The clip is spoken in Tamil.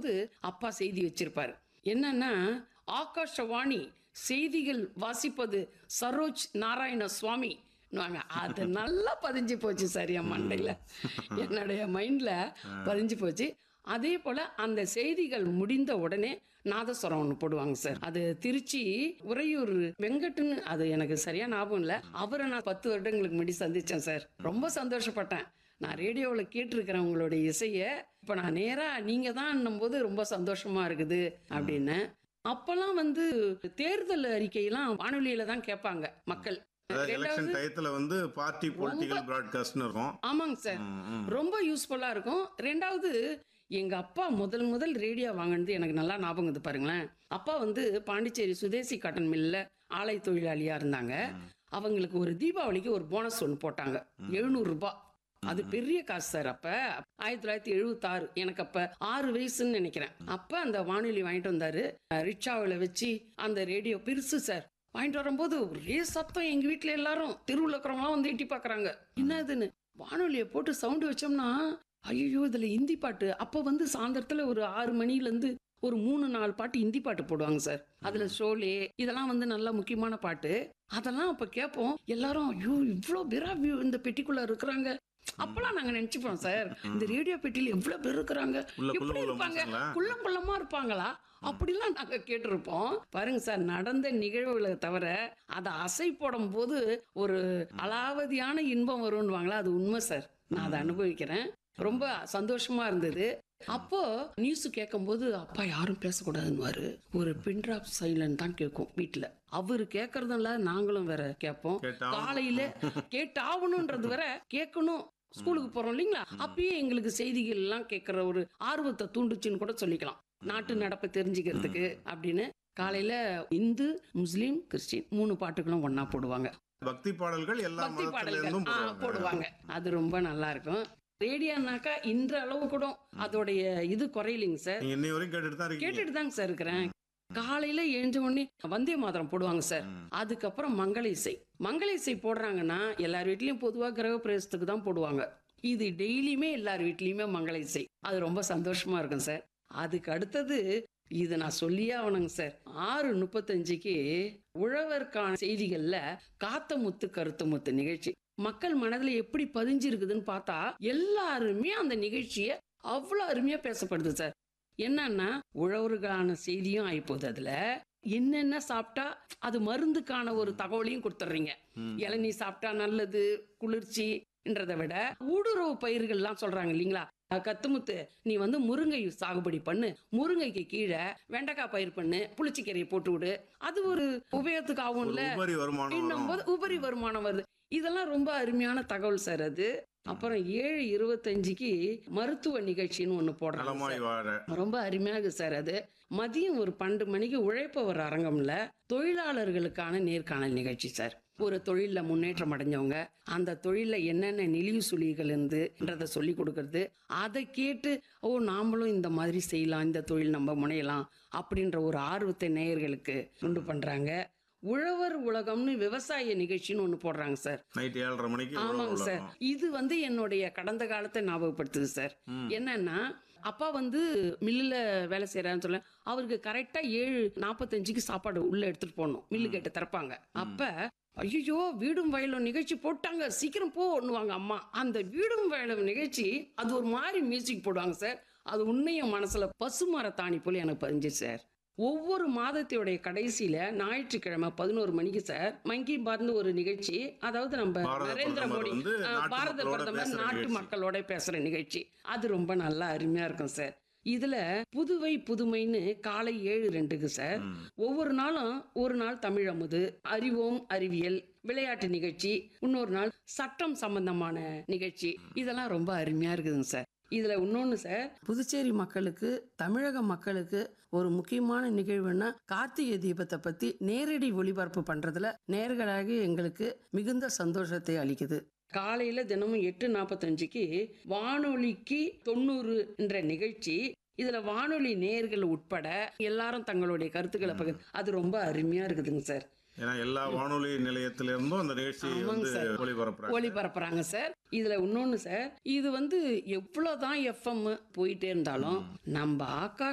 போது அப்பா செய்தி வச்சிருப்பாரு என்னன்னா ஆகாஷவாணி செய்திகள் வாசிப்பது சரோஜ் நாராயண சுவாமி வாங்க அது நல்லா பதிஞ்சு போச்சு சார் என் மண்டையில் என்னுடைய மைண்டில் பதிஞ்சு போச்சு அதே போல் அந்த செய்திகள் முடிந்த உடனே நாதஸ்வரம் ஒன்று போடுவாங்க சார் அது திருச்சி உறையூர் வெங்கட்டுன்னு அது எனக்கு சரியா ஞாபகம் இல்லை அவரை நான் பத்து வருடங்களுக்கு முன்னாடி சந்தித்தேன் சார் ரொம்ப சந்தோஷப்பட்டேன் நான் ரேடியோவில் கேட்டிருக்கிறேன் உங்களுடைய இசையை இப்போ நான் நேராக நீங்கள் தான் போது ரொம்ப சந்தோஷமா இருக்குது அப்படின்னு அப்போல்லாம் வந்து தேர்தல் அறிக்கையெல்லாம் வானொலியில தான் கேட்பாங்க மக்கள் அதாவது ரெண்டாவது எலெக்ஷன் டயத்துல வந்து பார்ட்டி பொலிட்டிக்கல் ப்ராட்காஸ்ட்னு இருக்கும் ஆமாங்க சார் ம், ம். ரொம்ப யூஸ்ஃபுல்லா இருக்கும் ரெண்டாவது எங்க அப்பா முதல் முதல் ரேடியோ வாங்கினது எனக்கு நல்லா ஞாபகம் இது பாருங்களேன் அப்பா வந்து பாண்டிச்சேரி சுதேசி காட்டன் மில்ல ஆலை தொழிலாளியா இருந்தாங்க அவங்களுக்கு ஒரு தீபாவளிக்கு ஒரு போனஸ் ஒன்று போட்டாங்க எழுநூறு ரூபாய் அது பெரிய காசு சார் அப்ப ஆயிரத்தி தொள்ளாயிரத்தி எழுபத்தாறு எனக்கு அப்ப ஆறு வயசுன்னு நினைக்கிறேன் அப்ப அந்த வானொலி வாங்கிட்டு வந்தாரு ரிக்ஷாவில் வச்சு அந்த ரேடியோ பெருசு சார் வாங்கிட்டு வரும்போது ஒரே சத்தம் எங்க வீட்ல எல்லாரும் தெருவில் இருக்கிறவங்களாம் வந்து எட்டி பார்க்கறாங்க என்னதுன்னு வானொலியை போட்டு சவுண்டு வச்சோம்னா ஐயோ இதுல ஹிந்தி பாட்டு அப்ப வந்து சாயந்தரத்துல ஒரு ஆறு மணில இருந்து ஒரு மூணு நாலு பாட்டு ஹிந்தி பாட்டு போடுவாங்க சார் அதுல ஷோலே இதெல்லாம் வந்து நல்ல முக்கியமான பாட்டு அதெல்லாம் அப்ப கேட்போம் எல்லாரும் ஐயோ இவ்வளோ பேரா வி- இந்த பெட்டிக்குள்ள இருக்கிறாங்க அப்பெல்லாம் நாங்க நினைச்சுப்போம் சார் இந்த ரேடியோ பெட்டியில எவ்வளவு பேர் இருக்கிறாங்க உள்ள குள்ள எப்படி உள்ள இருப்பாங்க மனுஷங்களா? குள்ளம் குள்ளமா இருப்பாங்களா அப்படிலாம் நாங்க கேட்டிருப்போம் பாருங்க சார் நடந்த நிகழ்வுகளை தவிர அதை அசை போடும் போது ஒரு அலாவதியான இன்பம் வரும்னுவாங்களா அது உண்மை சார் நான் அதை அனுபவிக்கிறேன் ரொம்ப சந்தோஷமா இருந்தது அப்போ நியூஸ் கேட்கும்போது அப்பா யாரும் பேசக்கூடாதுன்னு ஒரு பின்ட்ராப் சைலண்ட் தான் கேட்கும் வீட்டுல அவரு கேட்கறதும் நாங்களும் வேற கேட்போம் கேட்டாகணும். காலையில கேட்டாகணும்ன்றது வரை கேட்கணும் ஸ்கூலுக்கு போறோம் இல்லைங்களா அப்பயே எங்களுக்கு செய்திகள் எல்லாம் கேட்கிற ஒரு ஆர்வத்தை தூண்டுச்சுன்னு கூட சொல்லிக்கலாம் நாட்டு நடப்பை தெரிஞ்சுக்கிறதுக்கு அப்படின்னு காலையில இந்து முஸ்லீம் கிறிஸ்டின் மூணு பாட்டுகளும் ஒண்ணா போடுவாங்க பக்தி பாடல்கள் எல்லா பக்தி மதத்துல பாடல்கள் இருந்தும் ஆ, போடுவாங்க போடுவாங்க அது ரொம்ப நல்லா இருக்கும் ரேடியோனாக்கா இன்ற அளவு கூட அதோடைய இது குறையலைங்க சார் நீங்க இன்னை வரைக்கும் கேட்டுட்டு தான் இருக்கீங்க கேட்டுட்டு தாங்க சார் இருக்கிறேன் காலையில எழுந்த உடனே வந்தே மாதரம் போடுவாங்க சார் அதுக்கப்புறம் மங்கள இசை மங்கள இசை போடுறாங்கன்னா எல்லார் வீட்லயும் பொதுவா கிரக பிரவேசத்துக்கு தான் போடுவாங்க இது டெய்லியுமே எல்லார் வீட்லயுமே மங்கள இசை அது ரொம்ப சந்தோஷமா இருக்கும் சார் அதுக்கு அடுத்தது இது நான் சொல்லியே ஆகணுங்க சார் ஆறு முப்பத்தஞ்சுக்கு உழவர்க்கான செய்திகள்ல காத்த முத்து கருத்த முத்து நிகழ்ச்சி மக்கள் மனதுல எப்படி பதிஞ்சிருக்குதுன்னு பார்த்தா எல்லாருமே அந்த நிகழ்ச்சியை அவ்வளவு அருமையா பேசப்படுது சார் என்னன்னா உழவருக்கான செய்தியும் ஆயிப்போகுது அதுல என்னென்ன சாப்பிட்டா அது மருந்துக்கான ஒரு தகவலையும் கொடுத்துட்றீங்க இளநீ சாப்பிட்டா நல்லது குளிர்ச்சின்றதை விட ஊடுருவு பயிர்கள்லாம் சொல்றாங்க இல்லைங்களா அஹ் கத்துமுத்து நீ வந்து முருங்கை சாகுபடி பண்ணு முருங்கைக்கு கீழே வெண்டைக்காய் பயிர் பண்ணு புளிச்சிக்கீரையை போட்டு விடு அது ஒரு உபயோகத்துக்கு ஆகும்ல ஒரு உபரி வருமானம் இன்னும் வரும். போது உபரி வருமானம் வருது இதெல்லாம் ரொம்ப அருமையான தகவல் சார் அது அப்புறம் ஏழு இருபத்தஞ்சுக்கு மருத்துவ நிகழ்ச்சின்னு ஒண்ணு போடுறாங்க நலமாய் சார். வாழ ரொம்ப அருமையா இருக்கு சார் அது மதியம் ஒரு பன்னெண்டு மணிக்கு உழைப்பவர் அரங்கம்ல தொழிலாளர்களுக்கான நேர்காணல் நிகழ்ச்சி சார் ஒரு தொழில்ல முன்னேற்றம் அடைஞ்சவங்க அந்த தொழில்ல என்னென்ன நெளிவு சுழிகள் இருந்துன்றத சொல்லி கொடுக்கறது அதை கேட்டு ஓ நாமளும் இந்த மாதிரி செய்யலாம் இந்த தொழில் நம்ம முனையலாம் அப்படின்ற ஒரு ஆர்வத்தை நேயர்களுக்கு உண்டு பண்றாங்க உழவர் உலகம்னு விவசாய நிகழ்ச்சின்னு ஒண்ணு போடுறாங்க சார் நைட் ஏழரை மணிக்கு ஆமாங்க உழவு சார் உலகம். இது வந்து என்னுடைய கடந்த காலத்தை ஞாபகப்படுத்துது சார் என்னன்னா அப்பா வந்து மில்லுல வேலை செய்யறான்னு சொல்ல அவருக்கு கரெக்டா ஏழு நாற்பத்தஞ்சுக்கு சாப்பாடு உள்ள எடுத்துட்டு போகணும் மில்லு கேட்டு திறப்பாங்க அப்ப ஐயோ வீடும் வயலும் நிகழ்ச்சி போட்டாங்க சீக்கிரம் போன்னுவாங்க அம்மா அந்த வீடும் வயலும் நிகழ்ச்சி அது ஒரு மாதிரி மியூசிக் போடுவாங்க சார் அது உண்மையும் மனசுல பசுமரத்தாணி போல எனக்கு பதிஞ்சு சார் ஒவ்வொரு மாதத்தையுடைய கடைசியில ஞாயிற்றுக்கிழமை பதினோரு மணிக்கு சார் மங்கி பாத்னு ஒரு நிகழ்ச்சி அதாவது நம்ம பாரத நரேந்திர பிரதமர் மோடி வந்து ஆ, நாட்டு பாரத மக்களோட பிரதமர் பேசுற நாட்டு நிகழ்ச்சி. மக்களோட பேசுற நிகழ்ச்சி அது ரொம்ப நல்லா அருமையா இருக்கும் சார் இதுல புதுவை புதுமைன்னு காலை ஏழு ரெண்டுக்கு சார் ஒவ்வொரு நாளும் ஒரு நாள் தமிழ் அமுது அறிவோம் அறிவியல் விளையாட்டு நிகழ்ச்சி இன்னொரு நாள் சட்டம் சம்பந்தமான நிகழ்ச்சி இதெல்லாம் ரொம்ப அருமையா இருக்குதுங்க சார் இதுல இன்னொன்னு சார் புதுச்சேரி மக்களுக்கு தமிழக மக்களுக்கு ஒரு முக்கியமான நிகழ்வுன்னா கார்த்திகை தீபத்தை பத்தி நேரடி ஒளிபரப்பு பண்றதுல நேர்களாக எங்களுக்கு மிகுந்த சந்தோஷத்தை அளிக்குது காலையில தினமும் எட்டு நாற்பத்தஞ்சுக்கு வானொலிக்கு தொண்ணூறு என்ற நிகழ்ச்சி இதுல வானொலி நேயர்கள் உட்பட எல்லாரும் தங்களுடைய கருத்துக்களை பகிர் அது ரொம்ப அருமையா இருக்குதுங்க சார் ஏன்னா எல்லா வானொலி நிலையத்தில இருந்தும் அந்த நிகழ்ச்சி ஆமாங்க வந்து சார். ஒளிபரப்புறாங்க ஒளிபரப்புறாங்க சார் இதுல இன்னொன்னு சார் இது வந்து எவ்வளவுதான் எஃப்எம் போயிட்டே இருந்தாலும் நம்ம ஆக்கா